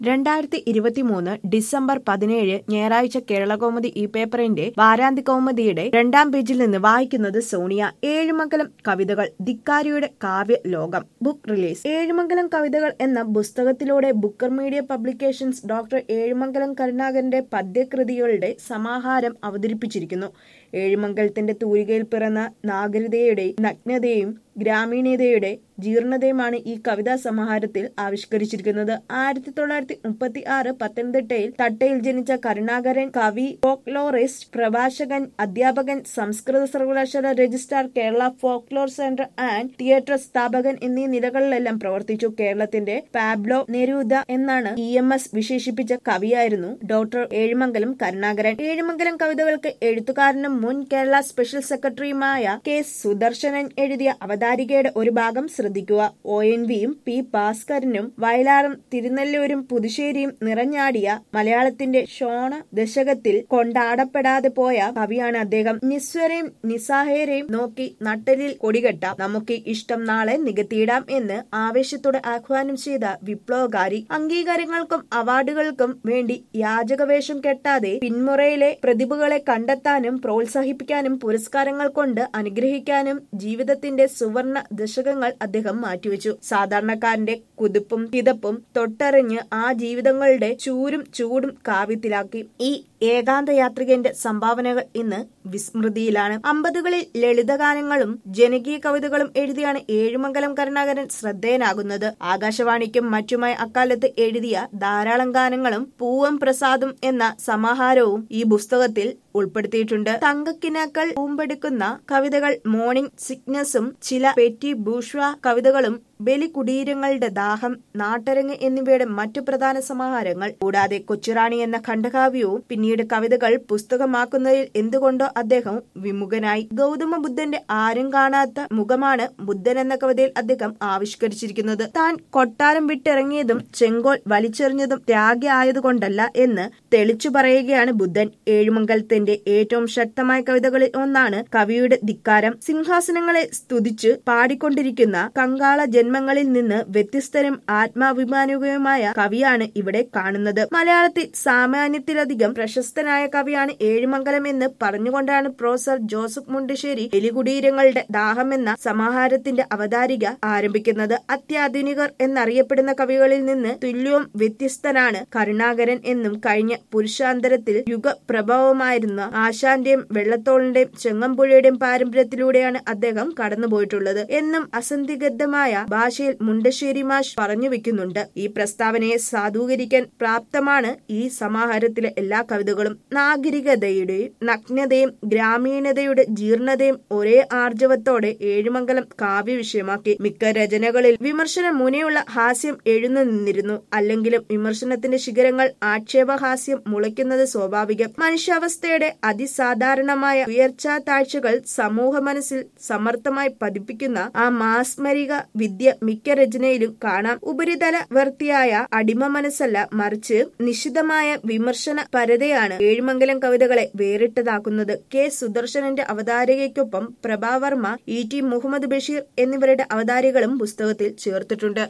രണ്ടായിരത്തി ഇരുപത്തിമൂന്ന് ഡിസംബർ പതിനേഴ് ഞായറാഴ്ച കേരളകൗമുദി ഈ പേപ്പറിന്റെ വാരാന്ത്യ കൗമുദിയുടെ രണ്ടാം പേജിൽ നിന്ന് വായിക്കുന്നത് സോണിയ ഏഴുമംഗലം കവിതകൾ ധിക്കാരിയുടെ കാവ്യ ലോകം ബുക്ക് റിലീസ് ഏഴുമംഗലം കവിതകൾ എന്ന പുസ്തകത്തിലൂടെ Booker Media Publications doctor Ezhumangalam കരുണാകരന്റെ പദ്യകൃതികളുടെ സമാഹാരം അവതരിപ്പിച്ചിരിക്കുന്നു ഏഴുമംഗലത്തിന്റെ തൂലികയിൽ പിറന്ന നാഗരികതയുടെയും നഗ്നതയും ഗ്രാമീണതയുടെ ജീർണതയുമാണ് ഈ കവിതാ സമാഹാരത്തിൽ ആവിഷ്കരിച്ചിരിക്കുന്നത് ആയിരത്തി തൊള്ളായിരത്തി മുപ്പത്തി ആറ് പത്തനംതിട്ടയിൽ തട്ടയിൽ ജനിച്ച കരുണാകരൻ കവി ഫോക്ലോറിസ്റ്റ് പ്രഭാഷകൻ അധ്യാപകൻ സംസ്കൃത സർവകലാശാല registrar Kerala Folklore Centre and Theatre സ്ഥാപകൻ എന്നീ നിലകളിലെല്ലാം പ്രവർത്തിച്ചു കേരളത്തിന്റെ പാബ്ലോ നെരൂദ എന്നാണ് ഇ എം എസ് വിശേഷിപ്പിച്ച കവിയായിരുന്നു ഡോക്ടർ ഏഴുമംഗലം കരുണാകരൻ ഏഴുമംഗലം കവിതകൾക്ക് എഴുത്തുകാരനും മുൻ കേരള സ്പെഷ്യൽ സെക്രട്ടറിയുമായ കെ സുദർശനൻ എഴുതിയ അവതാരികയുടെ ഒരു ഭാഗം ശ്രദ്ധിക്കുക ഒ എൻ വിയും പി ഭാസ്കരനും വയലാറും തിരുനെല്ലൂരും പുതുശ്ശേരിയും നിറഞ്ഞാടിയ മലയാളത്തിന്റെ ഷോണ ദശകത്തിൽ കൊണ്ടാടപ്പെടാതെ പോയ കവിയാണ് അദ്ദേഹം നിസ്വരെയും നിസ്സഹായരെയും നോക്കി നട്ടലിൽ കൊടികെട്ടാം നമുക്ക് ഇഷ്ടം നാളെ നികത്തിയിടാം എന്ന് ആവേശത്തോടെ ആഹ്വാനം ചെയ്ത വിപ്ലവകാരി അംഗീകാരങ്ങൾക്കും അവാർഡുകൾക്കും വേണ്ടി യാചകവേഷം കെട്ടാതെ പിന്മുറയിലെ പ്രതിഭകളെ കണ്ടെത്താനും പ്രോത്സാഹിപ്പിക്കാനും പുരസ്കാരങ്ങൾ കൊണ്ട് അനുഗ്രഹിക്കാനും ജീവിതത്തിന്റെ സുവർണ ദശകങ്ങൾ അദ്ദേഹം മാറ്റിവെച്ചു സാധാരണക്കാരന്റെ കുതിപ്പും കിതപ്പും തൊട്ടറിഞ്ഞ് ആ ജീവിതങ്ങളുടെ ചൂരും ചൂടും കാവ്യത്തിലാക്കി ഈ ഏകാന്ത യാത്രികന്റെ സംഭാവനകൾ ഇന്ന് വിസ്മൃതിയിലാണ് അമ്പതുകളിൽ ലളിതഗാനങ്ങളും ജനകീയ കവിതകളും എഴുതിയാണ് ഏഴുമംഗലം കരുണാകരൻ ശ്രദ്ധേയനാകുന്നത് ആകാശവാണിക്കും മറ്റുമായി അക്കാലത്ത് എഴുതിയ ധാരാളം ഗാനങ്ങളും പൂവം പ്രസാദും എന്ന സമാഹാരവും ഈ പുസ്തകത്തിൽ ഉൾപ്പെടുത്തിയിട്ടുണ്ട് തങ്കക്കിനാക്കൾ പൂമ്പെടുക്കുന്ന കവിതകൾ മോർണിംഗ് സിക്നസും ചില പെറ്റി ബൂഷ്വ കവിതകളും ബലികുടീരങ്ങളുടെ ദാഹം നാട്ടരങ്ങ് എന്നിവയുടെ മറ്റു പ്രധാന സമാഹാരങ്ങൾ കൂടാതെ കൊച്ചുറാണി എന്ന ഖണ്ഡകാവ്യവും പിന്നീട് കവിതകൾ പുസ്തകമാക്കുന്നതിൽ എന്തുകൊണ്ടോ അദ്ദേഹം വിമുഖനായി ഗൗതമ ബുദ്ധന്റെ ആരും കാണാത്ത മുഖമാണ് ബുദ്ധൻ എന്ന കവിതയിൽ അദ്ദേഹം ആവിഷ്കരിച്ചിരിക്കുന്നത് താൻ കൊട്ടാരം വിട്ടിറങ്ങിയതും ചെങ്കോൽ വലിച്ചെറിഞ്ഞതും ത്യാഗി ആയതുകൊണ്ടല്ല എന്ന് തെളിച്ചു പറയുകയാണ് ബുദ്ധൻ ഏഴുമംഗലത്തിന്റെ ഏറ്റവും ശക്തമായ കവിതകളിൽ ഒന്നാണ് കവിയുടെ ധിക്കാരം സിംഹാസനങ്ങളെ സ്തുതിച്ച് പാടിക്കൊണ്ടിരിക്കുന്ന കങ്കാള ജന്മങ്ങളിൽ നിന്ന് വ്യത്യസ്തരും ആത്മാഭിമാനികവുമായ കവിയാണ് ഇവിടെ കാണുന്നത് മലയാളത്തിൽ സാമാന്യത്തിലധികം പ്രശസ്തനായ കവിയാണ് ഏഴുമംഗലം എന്ന് പറഞ്ഞുകൊണ്ടാണ് പ്രൊഫസർ ജോസഫ് മുണ്ടശ്ശേരി എലികുടീരങ്ങളുടെ ദാഹം എന്ന സമാഹാരത്തിന്റെ അവതാരിക ആരംഭിക്കുന്നത് അത്യാധുനികർ എന്നറിയപ്പെടുന്ന കവികളിൽ നിന്ന് തുല്യവും വ്യത്യസ്തനാണ് കരുണാകരൻ എന്നും കഴിഞ്ഞ പുരുഷാന്തരത്തിൽ യുഗപ്രഭാവമായിരുന്ന ആശാന്റെയും വെള്ളത്തോളിന്റെയും ചെങ്ങമ്പുഴയുടെയും പാരമ്പര്യത്തിലൂടെയാണ് അദ്ദേഹം കടന്നുപോയിട്ടുള്ളത് എന്നും അസന്ധിഗദ്ധമായ ഭാഷയിൽ മുണ്ടശ്ശേരി മാഷ് പറഞ്ഞു വെക്കുന്നുണ്ട് ഈ പ്രസ്താവനയെ സാധൂകരിക്കാൻ പ്രാപ്തമാണ് ഈ സമാഹാരത്തിലെ എല്ലാ കവിതകളും നാഗരികതയുടെയും നഗ്നതയും ഗ്രാമീണതയുടെ ജീർണതയും ഒരേ ആർജവത്തോടെ ഏഴുമംഗലം കാവ്യ വിഷയമാക്കി മിക്ക രചനകളിൽ വിമർശന മുനയുള്ള ഹാസ്യം എഴുന്നു നിന്നിരുന്നു അല്ലെങ്കിലും വിമർശനത്തിന്റെ ശിഖരങ്ങൾ ആക്ഷേപഹാസ്യം മുളയ്ക്കുന്നത് സ്വാഭാവികം മനുഷ്യാവസ്ഥയുടെ അതിസാധാരണമായ ഉയർച്ചാ താഴ്ചകൾ സമൂഹ മനസ്സിൽ സമർത്ഥമായി പതിപ്പിക്കുന്ന ആ മാസ്മരിക വിദ്യ മിക്ക രചനയിലും കാണാം ഉപരിതല വർത്തിയായ അടിമ മനസ്സല്ല മറിച്ച് നിശിതമായ വിമർശന പരതയാണ് ഏഴുമംഗലം കവിതകളെ വേറിട്ടതാക്കുന്നത് കെ സുദർശനന്റെ അവതാരികയ്ക്കൊപ്പം പ്രഭാവർമ്മ ഇ ടി മുഹമ്മദ് ബഷീർ എന്നിവരുടെ അവതാരികളും പുസ്തകത്തിൽ ചേർത്തിട്ടുണ്ട്